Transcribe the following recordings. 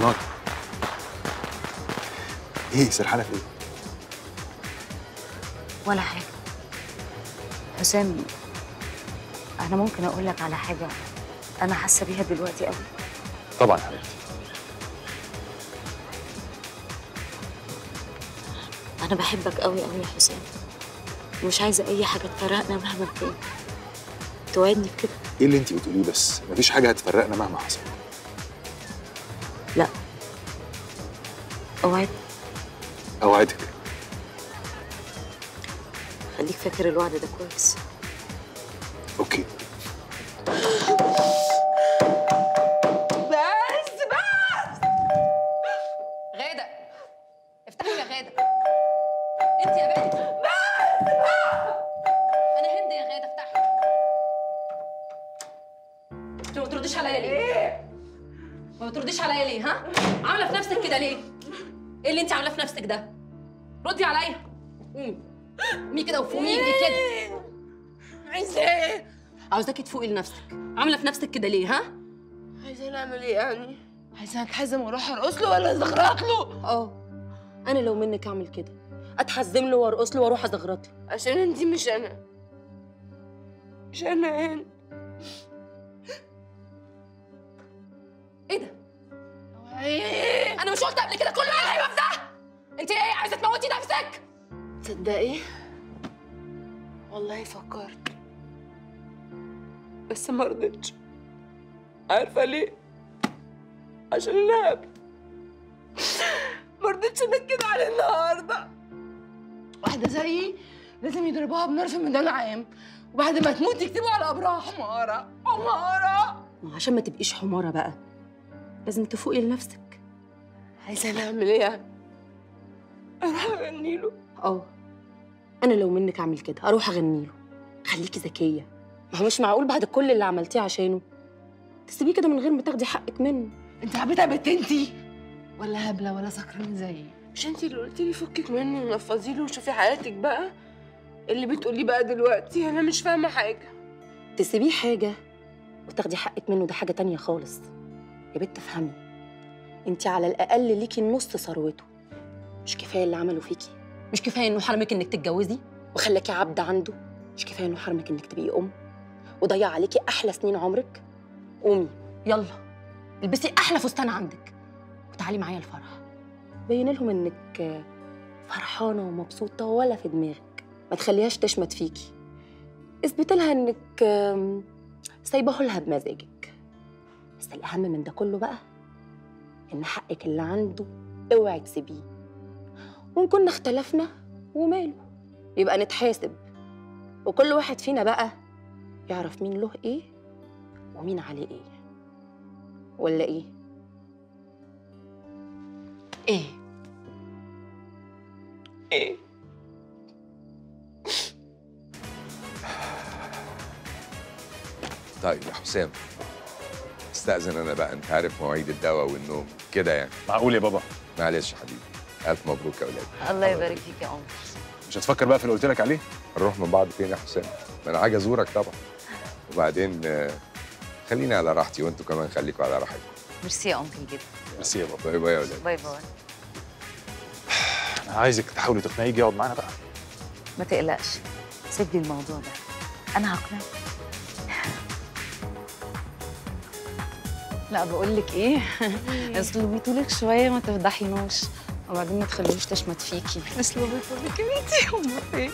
منار ايه سرحانه في ايه؟ ولا حاجة حسام أنا ممكن أقول لك على حاجة أنا حاسة بيها دلوقتي قوي طبعا يا حبيبتي أنا بحبك قوي قوي يا حسام ومش عايزة أي حاجة تفرقنا مهما كان توعدني بكده ايه اللي انت بتقوليه بس مفيش حاجه هتفرقنا مهما حصل لا أوعد اوعدك خليك فاكر الوعد ده كويس اوكي بس بس غادة افتحي يا غادة انت يا بنت بس انا هند يا غادة افتحي انت ما بترديش عليا ليه؟ ما بترديش عليا ليه ها؟ عاملة في نفسك كده ليه؟ ايه اللي انت عاملاه في نفسك ده؟ ردي عليا قومي قومي كده وفوقي كده عايزة ايه؟ عاوزاكي تفوقي لنفسك عاملة في نفسك كده ليه ها؟ عايزة نعمل ايه يعني؟ عايزة اتحزم واروح ارقص له ولا ازغرط له؟ اه انا لو منك اعمل كده اتحزم له وارقص له واروح ازغرط له عشان انتي مش انا مش انا هند ايه ده ايه؟ انا مش قلت قبل كده كل اللي هيبقى في ده انت ايه عايزه تموتي نفسك تصدقي؟ والله فكرت بس ما رضيتش عارفة ليه؟ عشان انا هبل ما رضيتش انكد عليه النهارده واحدة زيي لازم يضربوها بنار في ميدان عام وبعد ما تموت يكتبوا على قبرها حمارة حمارة ما عشان ما تبقيش حماره بقى لازم تفوقي لنفسك عايزة نعمل ايه يعني؟ اروح اغني له اه انا لو منك اعمل كده اروح اغني له خليكي ذكيه ما هو مش معقول بعد كل اللي عملتيه عشانه تسيبيه كده من غير ما تاخدي حقك منه انت عبيطة بنت انتي ولا هبلة ولا سكران زيي مش انتي اللي قلتي لي فكك منه ونفضي له وشوفي حياتك بقى اللي بتقوليه بقى دلوقتي انا مش فاهمة حاجة تسيبيه حاجه وتاخدي حقك منه ده حاجه تانية خالص يا بنت افهمي انت على الاقل ليكي نص ثروته مش كفايه اللي عمله فيكي مش كفايه انه حرمك انك تتجوزي وخلاكي عبد عنده مش كفايه انه حرمك انك تبقي ام وضيع عليكي احلى سنين عمرك قومي يلا البسي احلى فستان عندك وتعالي معايا الفرح بين لهم انك فرحانه ومبسوطه ولا في دماغك ما تخليهاش تشمت فيكي اثبتي لها انك آم، سايبه لها بمزاجك بس الاهم من ده كله بقى ان حقك اللي عنده اوعي تسيبيه وان كنا اختلفنا وماله يبقى نتحاسب وكل واحد فينا بقى يعرف مين له ايه ومين عليه ايه ولا ايه ايه ايه طيب يا حسام استأذن أنا بقى أنت عارف مواعيد الدواء والنوم كده يعني معقول يا بابا معلش يا حبيبي ألف مبروك يا أولاد الله يبارك فيك يا عمر مش هتفكر بقى في اللي قلت لك عليه نروح من بعض فين يا حسام؟ ما أنا حاجة أزورك طبعا وبعدين آه، خليني على راحتي وأنتوا كمان خليكوا على راحتكم ميرسي يا أنكل جدا ميرسي يا بابا باي باي يا أولاد باي باي انا عايزك تحاولي تقنعيه يجي يقعد معانا بقى ما تقلقش سيب لي الموضوع ده أنا هقنعك لا بقول لك ايه اصل لك شويه ما تفضحينوش وبعدين ما تخليهوش تشمت فيكي اصل لك يا بنتي هما فين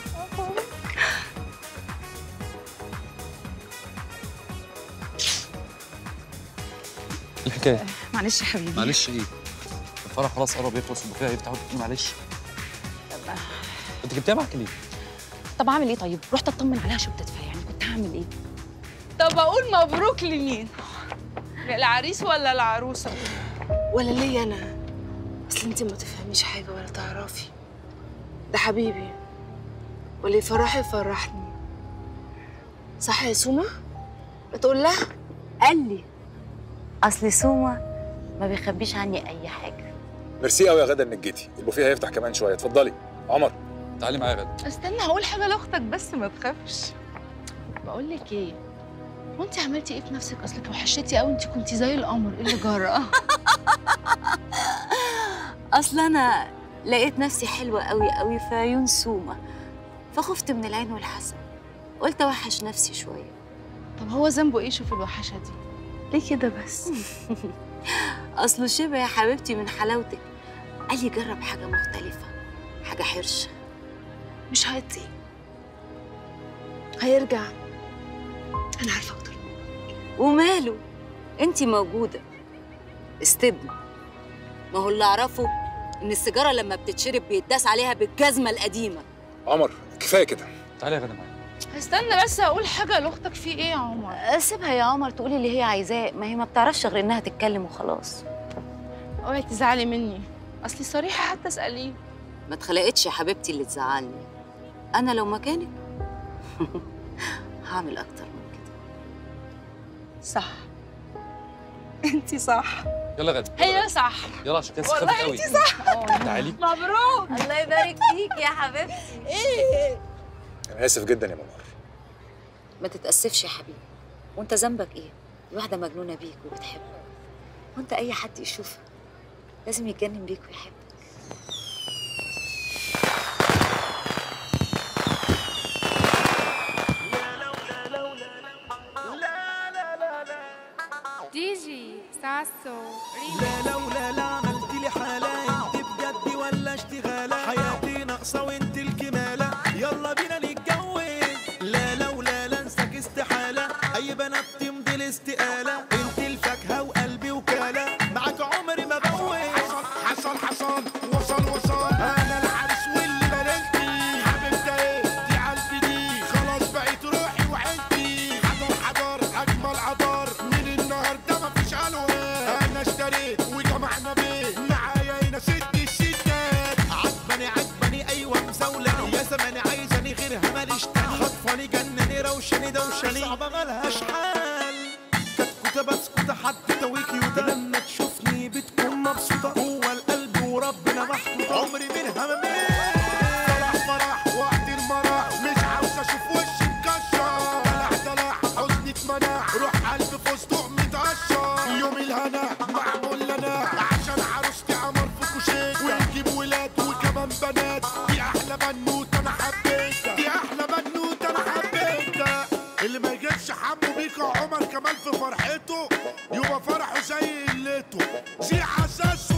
الحكايه معلش يا حبيبي معلش ايه الفرح خلاص قرب يخلص والبوفيه هيفتح وتقولي معلش انت جبتيها معاك ليه؟ طب اعمل ايه طيب رحت اطمن عليها شو بتدفع يعني كنت هعمل ايه طب اقول مبروك لمين العريس ولا العروسه ولا ليا انا اصل انت ما تفهميش حاجه ولا تعرفي ده حبيبي واللي يفرحي يفرحني صح يا سوما ما تقول لها قال لي أصل سوما ما بيخبيش عني أي حاجة ميرسي قوي يا غدا انك جيتي البوفيه هيفتح كمان شويه اتفضلي عمر تعالي معايا يا غدا استنى هقول حاجه لاختك بس ما تخافش بقول لك ايه هو انت عملتي ايه في نفسك اصلك وحشتي قوي انت كنتي زي القمر ايه اللي جرى اصل انا لقيت نفسي حلوه قوي قوي في عيون سومه فخفت من العين والحسد قلت اوحش نفسي شويه طب هو ذنبه ايه شوف الوحشه دي ليه كده بس اصله شبه يا حبيبتي من حلاوتك قال لي جرب حاجه مختلفه حاجه حرشه مش هيطيق هيرجع انا عارفه اكتر وماله انتي موجوده استبني ما هو اللي اعرفه ان السيجاره لما بتتشرب بيتداس عليها بالجزمه القديمه عمر كفايه كده تعالي يا غدا معايا استنى بس اقول حاجه لاختك في ايه يا عمر سيبها يا عمر تقولي اللي هي عايزاه ما هي ما بتعرفش غير انها تتكلم وخلاص اوعي تزعلي مني اصلي صريحه حتى اساليه ما اتخلقتش يا حبيبتي اللي تزعلني انا لو مكانك هعمل اكتر من كده صح انتي صح يلا غدا هي صح يلا عشان كده والله سخافة قوي انتي صح تعالي مبروك الله يبارك فيك يا حبيبتي انا اسف جدا يا منار ما تتأسفش يا حبيبي وانت ذنبك ايه الواحدة مجنونة بيك وبتحبك وانت اي حد يشوفك لازم يتجنن بيك ويحبك ديجي ساسو لا لولا لا عملت لي حالة انت بجد ولا اشتغالة حياتي ناقصة وانت الكمالة يلا بينا نتجوز لا لولا لا انساك استحالة اي بنات تمضي الاستقالة انت الفاكهة وقلبي وكالة معاك عمري ما بوز حصل حصل حصل وصل وصل انا العرس واللي بلنتي حبيبتي ايه دي عالبي دي خلاص بقيت روحي وعيلتي حضر حضر اجمل عطار من النهارده مفيش الوان انا اشتريت وجمعنا بيت معايا هنا ست الستات عجباني عجباني ايوه مزولاني يا زماني عايزاني غيرها ماليش تاني خطفاني جنني روشاني دوشاني صعبه مالهاش حال كتكوته بسكوته حد تويكي وده لما تشوفني بتكون مبسوطه جوه القلب وربنا محطوط عمري منها ما ميت فرح فرح وقت المرح مش عاوز اشوف وشي مكشر دلع دلع حزني اتمنع روح قلب فستق متقشر يوم الهنا معمول لنا عشان عروستي عمر في كوشيك ونجيب ولاد وكمان بنات دي احلى بنوت انا حبيتها دي احلى بنوت انا حبيتها اللي ما يجيبش حمو بيك عمر كمال في فرحته يبقى فرحه زي قلته زي حساسه